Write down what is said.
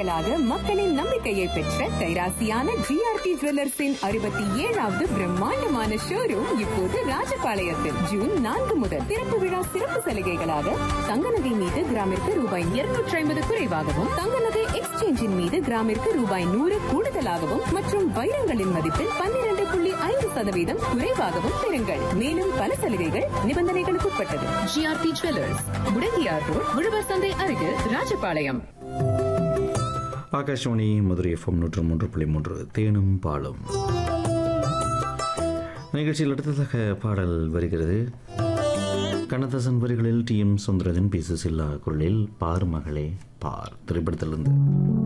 தலைமுறைகளாக மக்களின் நம்பிக்கையை பெற்ற கைராசியான ஜிஆர்டி ஜுவல்லர்ஸின் அறுபத்தி ஏழாவது பிரம்மாண்டமான ஷோரூம் இப்போது ராஜபாளையத்தில் ஜூன் நான்கு முதல் திறப்பு விழா சிறப்பு சலுகைகளாக தங்க நகை மீது கிராமிற்கு ரூபாய் இருநூற்றி ஐம்பது குறைவாகவும் தங்க நகை எக்ஸ்சேஞ்சின் மீது கிராமிற்கு ரூபாய் நூறு கூடுதலாகவும் மற்றும் வைரங்களின் மதிப்பில் பன்னிரண்டு புள்ளி ஐந்து சதவீதம் குறைவாகவும் பெறுங்கள் மேலும் பல சலுகைகள் நிபந்தனைகளுக்கு உட்பட்டது ஜிஆர்டி ஜுவல்லர்ஸ் முடங்கியார் ரோட் உழவர் சந்தை அருகில் ராஜபாளையம் ஆகாஷவாணி மதுரை எஃப்எம் நூற்று மூன்று புள்ளி மூன்று தேனும் பாலும் நிகழ்ச்சியில் அடுத்ததாக பாடல் வருகிறது கண்ணதாசன் வரிகளில் T M Sundararajan P Susheela குரலில் பார் மகளே பார் திரைப்படத்திலிருந்து